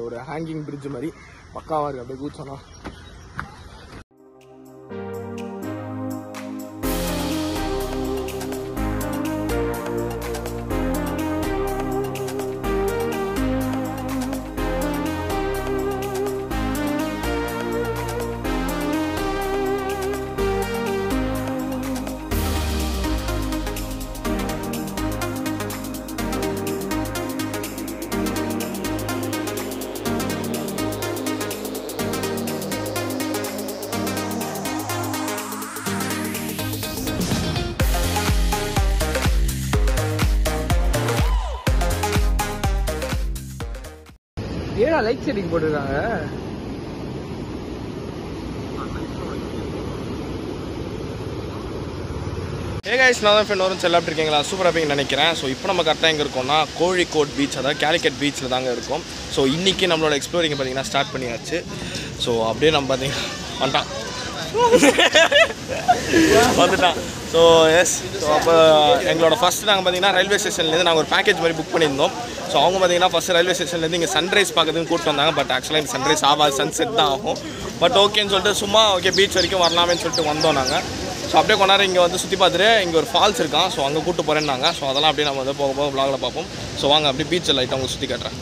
ஒரு hanging bridge மாதிரி பக்காவாக இருக்குது அப்படியே கூச்சோன்னா ஏடா லைட் செட்டிங் போட்டிருக்காங்க ஏ கைஸ் நான் தான் ஃப்ரெண்ட் வரும் செல்லாப்ட் இருக்கீங்களா சூப்பராக இருப்பீங்கன்னு நினைக்கிறேன் ஸோ இப்போ நம்ம கரெக்டாக எங்கே இருக்கோம்னா கோழிக்கோட் பீச் அதாவது கேலிக்கட் பீச்சில் தாங்க இருக்கோம் ஸோ இன்றைக்கி நம்மளோட எக்ஸ்ப்ளோரிங் பார்த்தீங்கன்னா ஸ்டார்ட் பண்ணியாச்சு ஸோ அப்படியே நம்ம பார்த்தீங்கன்னா வந்துட்டான் வந்துட்டான் ஸோ எஸ் ஸோ அப்போ எங்களோட ஃபஸ்ட்டு நாங்கள் பார்த்தீங்கன்னா ரயில்வே ஸ்டேஷன்லேருந்து நாங்கள் ஒரு பேக்கேஜ் மாதிரி புக் பண்ணியிருந்தோம் ஸோ அவங்க பார்த்தீங்கன்னா ஃபஸ்ட் ரயில்வே ஸ்டேஷன்லேருந்து இங்கே சன்ரைஸ் பார்க்கறதுக்கு கூப்பிட்டு வந்தாங்க பட் ஆக்சுவலாக இங்கே சன்ரைஸ் ஆகாது சன்செட் தான் ஆகும் பட் ஓகேன்னு சொல்லிட்டு சும்மா ஓகே பீச் வரைக்கும் வரலாமேன்னு சொல்லிட்டு வந்தோம் நாங்கள் ஸோ அப்படியே கொஞ்ச நேரம் இங்கே வந்து சுற்றி பார்த்துட்டு இங்கே ஒரு ஃபால்ஸ் இருக்கான் ஸோ அங்கே கூப்பிட்டு போகிறேன்னாங்க ஸோ அதெல்லாம் அப்படியே நம்ம வந்து போக போக vlogல பார்ப்போம் ஸோ வாங்க அப்படியே பீச்சில் லைட்டாக அவங்க சுற்றி காட்டுறேன்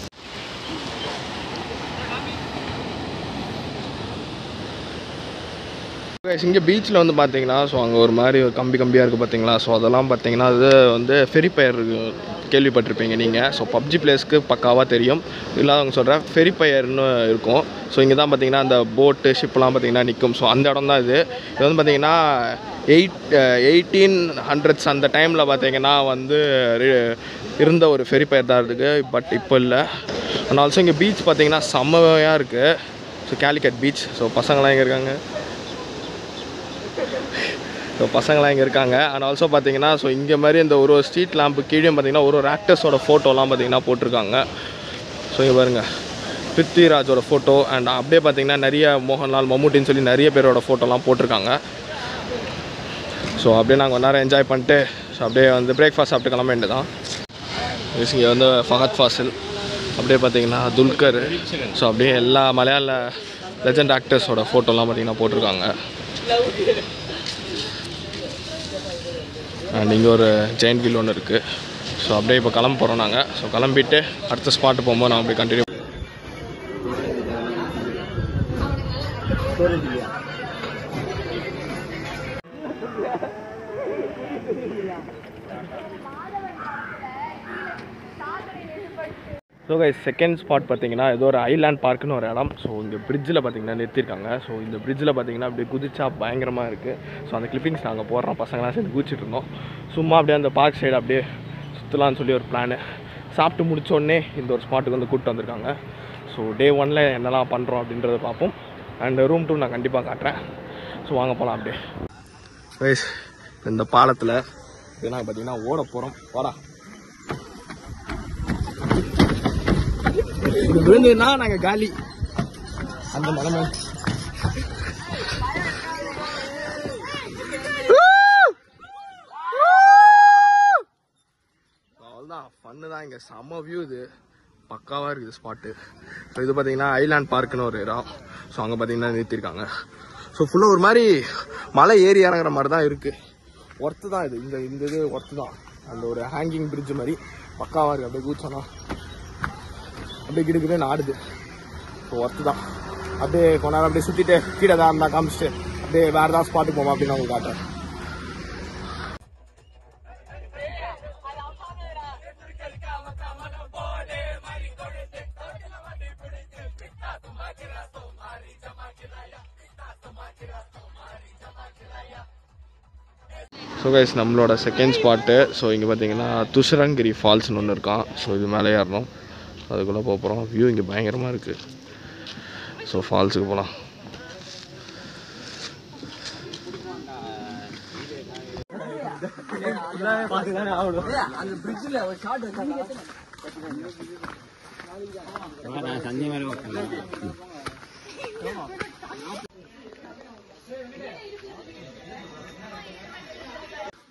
இங்கே பீச்சில் வந்து பார்த்தீங்கன்னா ஸோ அங்கே ஒரு மாதிரி ஒரு கம்பி கம்பியாக இருக்குது பார்த்தீங்களா ஸோ அதெல்லாம் பார்த்தீங்கன்னா அது வந்து ஃபெரி பயர் கேள்விப்பட்டிருப்பீங்க நீங்கள் ஸோ பப்ஜி பிளேஸ்க்கு பக்காவாக தெரியும் இல்லாதவங்க சொல்கிறேன் ஃபெரி பயர்னு இருக்கும் ஸோ இங்கே தான் பார்த்தீங்கன்னா அந்த போட்டு ஷிப்லாம் பார்த்தீங்கன்னா நிற்கும் ஸோ அந்த இடம் தான் இது இது வந்து பார்த்தீங்கன்னா எயிட் எயிட்டீன் ஹண்ட்ரட்ஸ் அந்த டைமில் பார்த்தீங்கன்னா வந்து ரி- இருந்த ஒரு ஃபெரி பயர் தான் இருக்குது பட் இப்போ இல்லை அண்ட் ஆல்சோ இங்கே பீச் பார்த்தீங்கன்னா செம்மையாக இருக்குது ஸோ கேலிக்கட் பீச் ஸோ பசங்களாம் இங்கே இருக்காங்க ஸோ பசங்களாம் இங்கே இருக்காங்க அண்ட் ஆல்சோ பார்த்தீங்கன்னா ஸோ இங்கே மாதிரி இந்த ஒரு ஒரு ஸ்ட்ரீட் லேம்பு கீழே பார்த்தீங்கன்னா ஒரு ஒரு ஆக்டர்ஸோட ஃபோட்டோலாம் பார்த்தீங்கன்னா போட்டிருக்காங்க ஸோ இங்கே பாருங்கள் பிருத்விராஜோட ஃபோட்டோ அண்ட் அப்படியே பார்த்தீங்கன்னா நிறைய மோகன்லால் மம்முட்டின்னு சொல்லி நிறைய பேரோட ஃபோட்டோலாம் போட்டிருக்காங்க ஸோ அப்படியே நாங்கள் ஒரு நேரம் என்ஜாய் பண்ணிட்டு ஸோ அப்படியே வந்து பிரேக்ஃபாஸ்ட் சாப்பிட்டு கிளம்ப வேண்டியதான் இங்கே வந்து ஃபஹத் ஃபாசில் அப்படியே பார்த்தீங்கன்னா துல்கர் ஸோ அப்படியே எல்லா மலையாள லெஜண்ட் ஆக்டர்ஸோட ஃபோட்டோலாம் பார்த்தீங்கன்னா போட்டிருக்காங்க அண்ட் இங்கே ஒரு ஜெயின் வீல் ஒன்று இருக்குது ஸோ அப்படியே இப்போ கிளம்ப போகிறோம் நாங்கள் ஸோ கிளம்பிட்டு அடுத்த ஸ்பாட்டு போகும்போது நான் அப்படியே continue so guys second spot பார்த்தீங்கன்னா ஏதோ ஒரு ஐலாண்ட் பார்க்குன்னு ஒரு இடம் ஸோ இங்கே பிரிட்ஜில் பார்த்தீங்கன்னா நிறுத்திருக்காங்க ஸோ இந்த பிரிட்ஜில் பார்த்தீங்கன்னா அப்படியே குதிச்சா பயங்கரமாக இருக்குது ஸோ அந்த கிளிப்பிங்ஸ் நாங்கள் போடுறோம் பசங்களாம் சேர்ந்து குதிச்சிட்டு இருந்தோம் சும்மா அப்படியே அந்த பார்க் சைடு அப்படியே சுற்றலாம்னு சொல்லி ஒரு பிளானு சாப்பிட்டு முடிச்ச உடனே இந்த ஒரு ஸ்பாட்டுக்கு வந்து கூப்பிட்டு வந்திருக்காங்க ஸோ டே ஒனில் என்னெல்லாம் பண்ணுறோம் அப்படின்றத பார்ப்போம் அண்ட் ரூம் டூ நான் கண்டிப்பாக காட்டுறேன் ஸோ வாங்க போகலாம் அப்படியே கைஸ் இந்த பாலத்தில் இதெல்லாம் பார்த்தீங்கன்னா ஓட போகிறோம் வாடா இது விழுந்ததுன்னா நாங்க காலி அந்த நிலைமை அவ்வளோதான் ஃபன்னு தான் இங்கே செம்ம வியூ இது பக்காவாக இருக்குது ஸ்பாட்டு ஸோ இது பார்த்தீங்கன்னா ஐலாண்ட் பார்க்குன்னு ஒரு இடம் ஸோ அங்கே பார்த்தீங்கன்னா நிறுத்திருக்காங்க ஸோ ஃபுல்லாக ஒரு மாதிரி மலை ஏறி இறங்குற மாதிரி தான் இருக்குது ஒர்த்து தான் இது இந்த இந்த இது ஒர்த்து தான் அந்த ஒரு ஹேங்கிங் பிரிட்ஜ் மாதிரி பக்காவாக இருக்குது அப்படியே கூச்சோன்னா அப்படியே கிடுக்கிட்டு ஆடுது ஸோ ஒர்த்து தான் அப்படியே கொஞ்ச நேரம் அப்படியே சுற்றிட்டு கீழே தான் இருந்தால் காமிச்சிட்டு அப்படியே வேறு ஏதாவது ஸ்பாட்டுக்கு போவோம் அப்படின்னு நான் உங்களுக்கு காட்டுறேன் ஸோ கைஸ் நம்மளோட செகண்ட் ஸ்பாட்டு ஸோ இங்கே பார்த்தீங்கன்னா துஷரங்கிரி ஃபால்ஸ்னு ஒன்று இருக்கான் ஸோ இது மேலே ஏறணும் அதுக்குள்ளே போக போகிறோம் வியூ இங்கே பயங்கரமாக இருக்குது ஸோ ஃபால்ஸுக்கு போகலாம்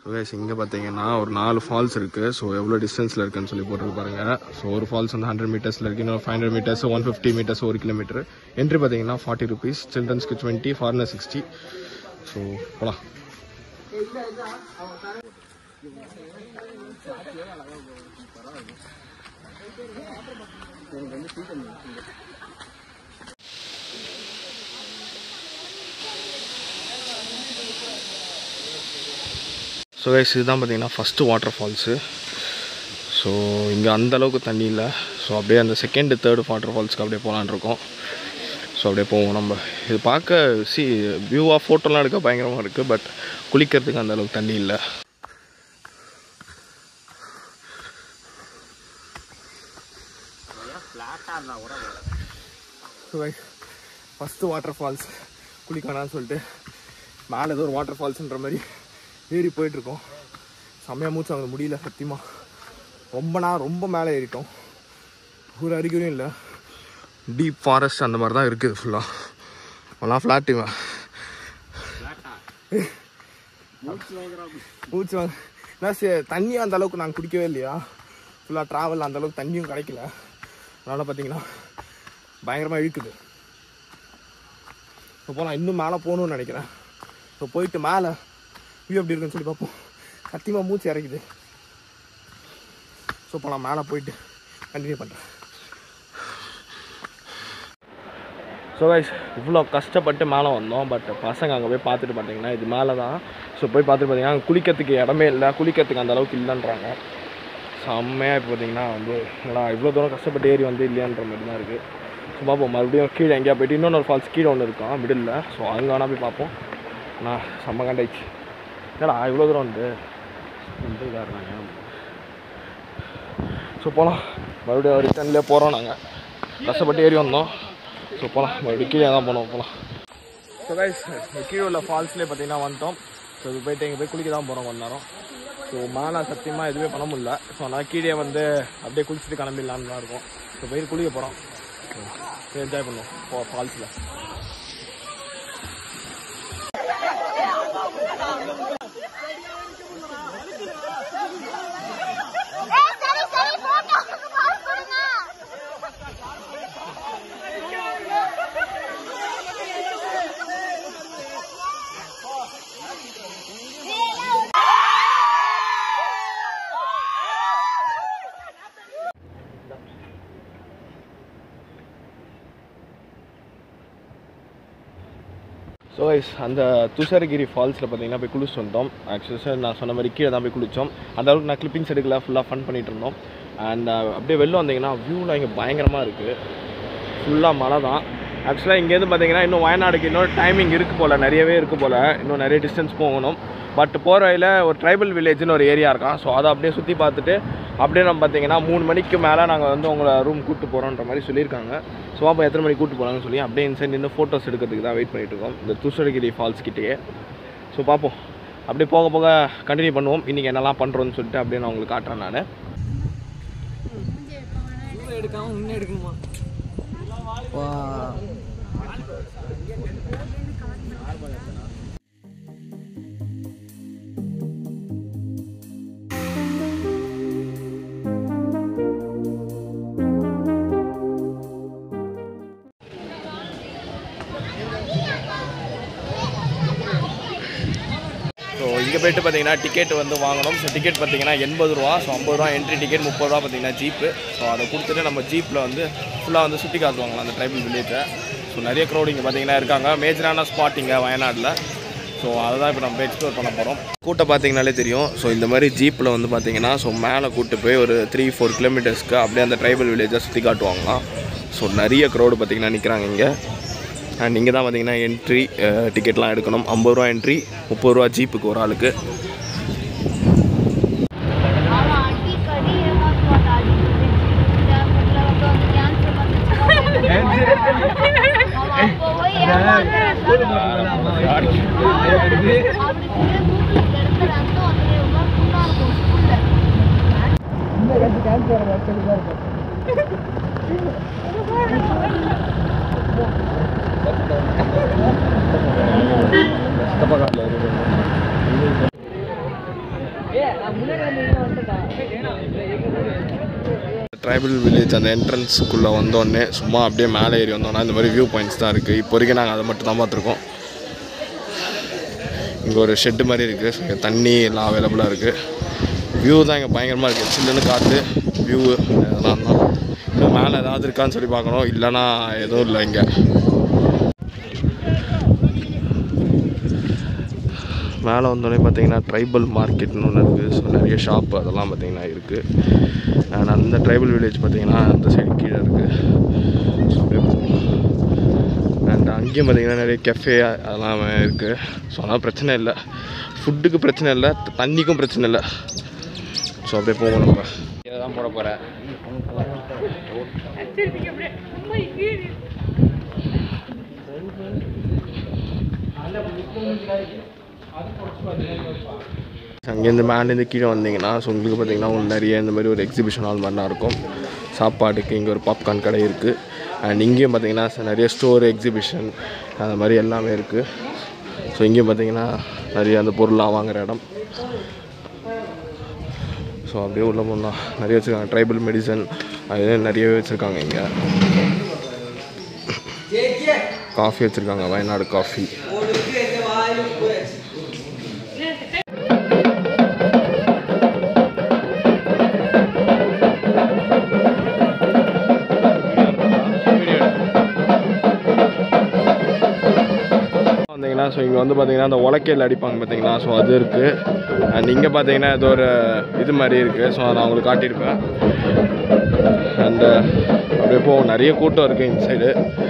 ஸோ கைஸ் இங்கே பார்த்தீங்கன்னா ஒரு நாலு ஃபால்ஸ் இருக்குது ஸோ எவ்வளோ டிஸ்டன்ஸில் இருக்குன்னு சொல்லி போட்டு பாருங்க ஸோ ஒரு ஃபால்ஸ் வந்து ஹண்ட்ரட் மீட்டர்ஸில் இருக்குது இன்னொரு five hundred metres one fifty metres ஒரு கிலோமீட்டர் என்ட்ரி பார்த்தீங்கன்னா ஃபார்ட்டி ருபீஸ் சில்ட்ரன்ஸ்க்கு டுவெண்ட்டி ஃபாரினர் சிக்ஸ்டி ஸோ போகலாம் ஸோ கைஸ் இதுதான் பார்த்தீங்கன்னா ஃபஸ்ட்டு வாட்டர் ஃபால்ஸு ஸோ இங்கே அந்த அளவுக்கு தண்ணி இல்லை ஸோ அப்படியே அந்த செகண்ட் தேர்டு வாட்டர் ஃபால்ஸ்க்கு அப்படியே போகலான்னு இருக்கோம் ஸோ அப்படியே போவோம் நம்ம இது பார்க்க சி வியூவாக ஃபோட்டோலாம் எடுக்க பயங்கரமாக இருக்குது பட் குளிக்கிறதுக்கு அந்த அளவுக்கு தண்ணி இல்லை ஃபஸ்ட்டு வாட்டர் ஃபால்ஸ் குளிக்கணான்னு சொல்லிட்டு மேலே ஏதோ ஒரு வாட்டர் ஃபால்ஸ்ன்ற மாதிரி ஏறி போயிட்டுருக்கோம் செம்மையாக மூச்சு வாங்க முடியல சத்தியமாக ரொம்ப நான் ரொம்ப மேலே ஏறிட்டோம் ஒரு அறிகுறியும் இல்லை டீப் ஃபாரஸ்ட் அந்த மாதிரி தான் இருக்குது ஃபுல்லாக அதெல்லாம் ஃப்ளாட்டுங்க மூச்சு வாங்க என்ன சரி தண்ணி அந்த அளவுக்கு நாங்கள் குடிக்கவே இல்லையா ஃபுல்லாக ட்ராவல் அந்த அளவுக்கு தண்ணியும் கிடைக்கல அதனால் பார்த்தீங்கன்னா பயங்கரமாக இழுக்குது ஸோ போனால் இன்னும் மேலே போகணும்னு நினைக்கிறேன் ஸோ போயிட்டு மேலே வியூ எப்படி இருக்குன்னு சொல்லி பார்ப்போம் சத்தியமாக மூச்சு இறக்குது ஸோ இப்போ நான் மேலே போயிட்டு கண்டினியூ பண்ணுறேன் ஸோ கைஸ் இவ்வளோ கஷ்டப்பட்டு மேலே வந்தோம் பட் பசங்க அங்கே போய் பார்த்துட்டு பார்த்தீங்கன்னா இது மேலே தான் ஸோ போய் பார்த்துட்டு பார்த்தீங்கன்னா அங்கே குளிக்கிறதுக்கு இடமே இல்லை குளிக்கிறதுக்கு அந்த அளவுக்கு இல்லைன்றாங்க செம்மையாக இப்போ பார்த்தீங்கன்னா வந்து என்னடா இவ்வளோ தூரம் கஷ்டப்பட்டு ஏறி வந்து இல்லையான்ற மாதிரி தான் இருக்குது ஸோ பார்ப்போம் மறுபடியும் கீழே எங்கேயா போயிட்டு இன்னொன்று ஃபால்ஸ் கீழே ஒன்று இருக்கும் மிடில் ஸோ அங்கே வேணால் போய் பார்ப்போம் நான் செம்ம கண்டாயிடுச்சு ஏடா இவ்வளோ தூரம் வந்து வந்து இதாக இருந்தாங்க ஸோ போகலாம் மறுபடியும் ரிட்டர்ன்லேயே போகிறோம் நாங்கள் கஷ்டப்பட்டு ஏறி வந்தோம் ஸோ போகலாம் மறுபடியும் கீழே தான் போனோம் போகலாம் ஸோ கைஸ் கீழே உள்ள ஃபால்ஸ்லேயே பார்த்தீங்கன்னா வந்துட்டோம் ஸோ இது போயிட்டு இங்கே போய் குளிக்க தான் போகிறோம் கொஞ்ச நேரம் ஸோ மேலே சத்தியமாக எதுவுமே பண்ண முடியல ஸோ அதனால் கீழே வந்து அப்படியே குளிச்சுட்டு கிளம்பிடலான்னு தான் இருக்கும் ஸோ போய் குளிக்க போகிறோம் என்ஜாய் பண்ணுவோம் போ ஃபால்ஸில் ஏய் சரி சரி போட்டோக்கு பாஸ் கொடுங்க ஸோ கைஸ் அந்த துஷாரகிரி ஃபால்ஸில் பார்த்தீங்கன்னா போய் குளிச்சு வந்தோம் ஆக்சுவலாக நான் சொன்ன மாதிரி கீழே தான் போய் குளித்தோம் அந்த அளவுக்கு நான் கிளிப்பிங்ஸ் எடுக்கல ஃபுல்லாக ஃபன் பண்ணிட்டு இருந்தோம் அண்ட் அப்படியே வெளில வந்தீங்கன்னா வியூலாம் இங்கே பயங்கரமாக இருக்குது ஃபுல்லாக மழை தான் ஆக்சுவலாக இங்கேருந்து பார்த்தீங்கன்னா இன்னும் வயநாடுக்கு இன்னும் டைமிங் இருக்குது போல் நிறையவே இருக்குது போல் இன்னும் நிறைய டிஸ்டன்ஸ் போகணும் பட் போகிற வழியில் ஒரு ட்ரைபல் வில்லேஜ்னு ஒரு ஏரியா இருக்கான் ஸோ அதை அப்படியே சுற்றி பார்த்துட்டு அப்படியே நம்ம பார்த்தீங்கன்னா மூணு மணிக்கு மேலே நாங்கள் வந்து உங்களை ரூம் கூப்பிட்டு போகிறோன்ற மாதிரி சொல்லியிருக்காங்க ஸோ அப்போ எத்தனை மணிக்கு கூப்பிட்டு போகிறாங்கன்னு சொல்லி அப்படியே இன்சைட் நின்று ஃபோட்டோஸ் எடுக்கிறதுக்கு தான் வெயிட் பண்ணிட்டு இருக்கோம் இந்த துஷரகிரி ஃபால்ஸ் கிட்டேயே ஸோ பார்ப்போம் அப்படியே போக போக கண்டினியூ பண்ணுவோம் இன்றைக்கி என்னெல்லாம் பண்ணுறோன்னு சொல்லிட்டு அப்படியே நான் உங்களுக்கு காட்டுறேன் நான் எடுக்காம முன்னே எடுக்கணுமா வா ஸோ இங்கே போயிட்டு பார்த்தீங்கன்னா டிக்கெட் வந்து வாங்கணும் ஸோ டிக்கெட் பார்த்தீங்கன்னா எண்பது ரூபா ஸோ ஐம்பது ரூபா என்ட்ரி டிக்கெட் முப்பது ரூபா பார்த்தீங்கன்னா ஜீப்பு ஸோ அதை கொடுத்துட்டு நம்ம ஜீப்பில் வந்து ஃபுல்லாக வந்து சுற்றி காட்டுவாங்களாம் அந்த ட்ரைபல் வில்லேஜை ஸோ நிறைய க்ரௌட் இங்கே பார்த்தீங்கன்னா இருக்காங்க மேஜரான ஸ்பாட் இங்கே வயநாட்டில் ஸோ அதை தான் இப்போ நம்ம எக்ஸ்ப்ளோர் பண்ண போகிறோம் கூட்டம் பார்த்தீங்கனாலே தெரியும் ஸோ இந்த மாதிரி ஜீப்பில் வந்து பார்த்தீங்கன்னா ஸோ மேலே கூட்டு போய் ஒரு த்ரீ ஃபோர் கிலோமீட்டர்ஸ்க்கு அப்படியே அந்த ட்ரைபல் வில்லேஜை சுற்றி காட்டுவாங்களாம் ஸோ நிறைய க்ரௌடு பார்த்தீங்கன்னா நிற்கிறாங்க இங்கே அண்ட் இங்கே தான் பார்த்தீங்கன்னா என்ட்ரி டிக்கெட்லாம் எடுக்கணும் ஐம்பது ரூபா என்ட்ரி முப்பது ரூபா ஜீப்புக்கு ஒரு ஆளுக்கு ஆமா அடி கடி ஏமாத்த மாட்டா அடி मतलब तो ज्ञान से मत அப்போ போய் ஏமாத்துறாங்க அப்படி கூட கூப்பிட்டு எடுத்து ரத்தம் வந்து ரொம்ப புண்ணா இருக்கும் ஸ்கூல்ல ட்ரைபல் வில்லேஜ் அந்த என்ட்ரன்ஸுக்குள்ளே வந்தோடனே சும்மா அப்படியே மேலே ஏறி வந்தோம்னா இந்த மாதிரி வியூ பாயிண்ட்ஸ் தான் இருக்குது இப்போ வரைக்கும் நாங்கள் அதை மட்டும் தான் பார்த்துருக்கோம் இங்கே ஒரு ஷெட்டு மாதிரி இருக்குது இங்கே தண்ணி எல்லாம் அவைலபிளாக இருக்குது வியூ தான் இங்கே பயங்கரமாக இருக்குது சில்லுன்னு காற்று வியூ இதெல்லாம் தான் இப்போ மேலே ஏதாவது இருக்கான்னு சொல்லி பார்க்கணும் இல்லைன்னா எதுவும் இல்லை இங்கே மேலே வந்தோடனே பார்த்தீங்கன்னா ட்ரைபல் மார்க்கெட்னு ஒன்று இருக்குது ஸோ நிறைய ஷாப் அதெல்லாம் பார்த்தீங்கன்னா இருக்குது அண்ட் அந்த ட்ரைபல் வில்லேஜ் பார்த்தீங்கன்னா அந்த சைடு கீழே இருக்குது ஸோ அப்படியே அண்ட் அங்கேயும் பார்த்தீங்கன்னா நிறைய கெஃபே அதெல்லாம் இருக்குது ஸோ அதெல்லாம் பிரச்சனை இல்லை ஃபுட்டுக்கு பிரச்சனை இல்லை தண்ணிக்கும் பிரச்சனை இல்லை ஸோ அப்படியே போவோம் நம்ம இதை தான் போட போகிறேன் அங்கேருந்து மேலேருந்து கீழே வந்தீங்கன்னா ஸோ உங்களுக்கு பார்த்தீங்கன்னா உங்களுக்கு நிறைய இந்த மாதிரி ஒரு எக்ஸிபிஷன் ஹால் மாதிரிலாம் இருக்கும் சாப்பாட்டுக்கு இங்கே ஒரு பாப்கார்ன் கடை இருக்குது அண்ட் இங்கேயும் பார்த்தீங்கன்னா ச- நிறைய ஸ்டோர் எக்ஸிபிஷன் அந்த மாதிரி எல்லாமே இருக்குது ஸோ இங்கேயும் பார்த்தீங்கன்னா நிறைய அந்த பொருள்லாம் வாங்குற இடம் ஸோ அப்படியே உள்ள போனால் நிறைய வச்சுருக்காங்க ட்ரைபல் மெடிசன் அது நிறையவே வச்சுருக்காங்க இங்கே காஃபி வச்சுருக்காங்க வயநாடு காஃபி வந்தீங்கன்னா ஸோ இங்கே வந்து பார்த்தீங்கன்னா அந்த உலக்கையில் அடிப்பாங்க பார்த்தீங்களா ஸோ அது இருக்குது அண்ட் இங்கே பார்த்தீங்கன்னா ஏதோ ஒரு இது மாதிரி இருக்குது ஸோ அதை நான் உங்களுக்கு காட்டியிருப்பேன் அண்ட் அப்படியே போகும் நிறைய கூட்டம் இருக்குது இந்த சைடு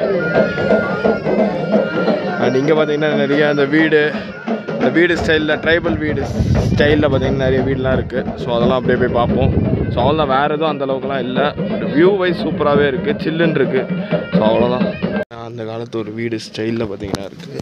அண்ட் இங்கே பார்த்தீங்கன்னா நிறைய அந்த வீடு இந்த வீடு ஸ்டைலில் ட்ரைபல் வீடு ஸ்டைலில் பார்த்தீங்கன்னா நிறைய வீடுலாம் இருக்குது ஸோ அதெல்லாம் அப்படியே போய் பார்ப்போம் ஸோ அவ்வளோதான் வேறு எதுவும் அந்த அளவுக்குலாம் இல்லை பட் வியூ வைஸ் சூப்பராகவே இருக்குது சில்லுன்னு இருக்குது ஸோ அவ்வளோதான் அந்த காலத்து ஒரு வீடு ஸ்டைலில் பார்த்தீங்கன்னா இருக்குது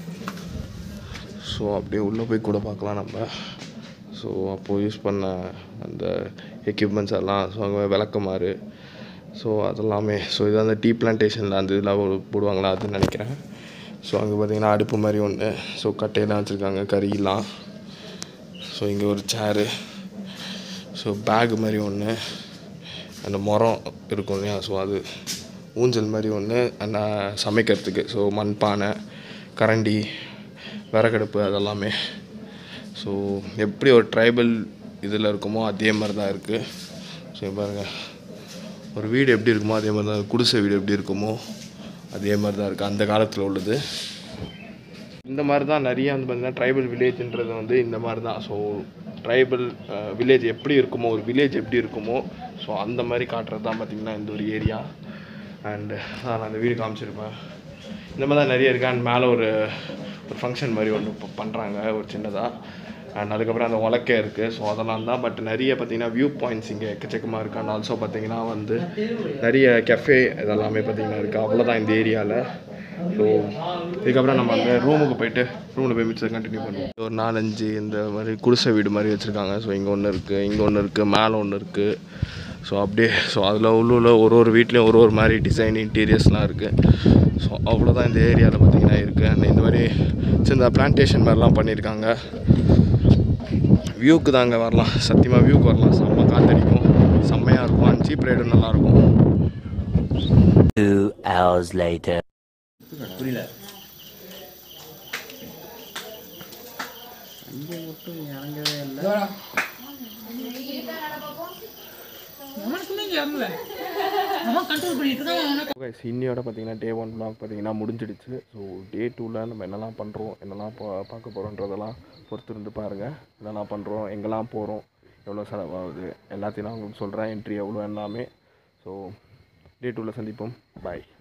ஸோ அப்படியே உள்ளே போய் கூட பார்க்கலாம் நம்ம ஸோ அப்போது யூஸ் பண்ண அந்த எக்யூப்மெண்ட்ஸ் எல்லாம் ஸோ அங்கே விளக்கமாறு ஸோ அதெல்லாமே ஸோ இது அந்த டீ பிளான்டேஷனில் அந்த இதெல்லாம் ஒரு- போடுவாங்களா அதுன்னு நினைக்கிறேன் ஸோ அங்கே பார்த்தீங்கன்னா அடுப்பு மாதிரி ஒன்று ஸோ கட்டையெல்லாம் வச்சுருக்காங்க கறியெல்லாம் ஸோ இங்கே ஒரு சேரு ஸோ பேக் மாதிரி ஒன்று அந்த முறம் இருக்கும் இல்லையா ஸோ அது ஊஞ்சல் மாதிரி ஒன்று அந்த சமைக்கிறதுக்கு ஸோ மண்பானை கரண்டி விறகடுப்பு அதெல்லாமே ஸோ எப்படி ஒரு ட்ரைபல் இதில் இருக்குமோ அதே மாதிரி தான் இருக்குது ஸோ இங்க பாருங்க ஒரு வீடு எப்படி இருக்குமோ அதே மாதிரி தான் குடிசை வீடு எப்படி இருக்குமோ அதே மாதிரி தான் இருக்குது அந்த காலத்தில் உள்ளது இந்த மாதிரி தான் நிறைய வந்து பார்த்தீங்கன்னா ட்ரைபல் வில்லேஜ்ன்றது வந்து இந்த மாதிரி தான் ஸோ ட்ரைபல் வில்லேஜ் எப்படி இருக்குமோ ஒரு வில்லேஜ் எப்படி இருக்குமோ ஸோ அந்த மாதிரி காட்டுறது தான் பார்த்திங்கன்னா இந்த ஒரு ஏரியா அண்டு நான் அந்த வீடு காமிச்சிருப்பேன் இந்த மாதிரி தான் நிறைய இருக்குது அண்ட் மேலே ஒரு ஒரு ஃபங்க்ஷன் மாதிரி ஒன்று இப்போ பண்ணுறாங்க ஒரு சின்னதாக அண்ட் அதுக்கப்புறம் அந்த உலக்கை இருக்குது ஸோ அதெல்லாம் தான் பட் நிறைய பார்த்தீங்கன்னா வியூ பாயிண்ட்ஸ் இங்கே எக்கச்சக்கமாக இருக்குது அண்ட் ஆல்சோ பார்த்தீங்கன்னா வந்து நிறைய கெஃபே இதெல்லாமே பார்த்தீங்கன்னா இருக்குது அவ்வளோதான் இந்த ஏரியாவில் ஸோ இதுக்கப்புறம் நம்ம அந்த ரூமுக்கு போயிட்டு ரூமில் போய் மிச்சத்தை கண்டினியூ பண்ணுவோம் ஒரு நாலஞ்சு இந்த மாதிரி குடிசை வீடு மாதிரி வச்சுருக்காங்க ஸோ இங்கே ஒன்று இருக்குது இங்கே ஒன்று இருக்குது மேலே ஒன்று இருக்குது ஸோ அப்படியே ஸோ அதில் உள்ள ஒரு ஒரு வீட்லேயும் ஒரு ஒரு மாதிரி டிசைன் இன்டீரியர்ஸ்லாம் இருக்குது ஸோ அவ்வளோதான் இந்த ஏரியாவில் பார்த்தீங்கன்னா இருக்குது அண்ட் இந்த மாதிரி சின்ன பிளான்டேஷன் மாதிரிலாம் பண்ணியிருக்காங்க வியூக்கு தாங்க வரலாம் சத்தியமாக வியூக்கு வரலாம் செம்ம காத்தடிக்கும் செம்மையாக இருக்கும் அண்ட் சீப் ரேடும் நல்லாயிருக்கும் Two hours later. guys, இன்னையோட பார்த்தீங்கன்னா டே ஒன் vlog பார்த்தீங்கன்னா முடிஞ்சிடுச்சு ஸோ டே டூவில் நம்ம என்னெல்லாம் பண்ணுறோம் என்னெல்லாம் பா பார்க்க போகிறோன்றதெல்லாம் பொறுத்து இருந்து பாருங்கள் என்னெல்லாம் பண்ணுறோம் எங்கெல்லாம் போகிறோம் எவ்வளோ செலவாகுது எல்லாத்தையும் நான் உங்களுக்கு சொல்கிறேன் என்ட்ரி எவ்வளோ எல்லாமே ஸோ டே டூவில் சந்திப்போம் பாய்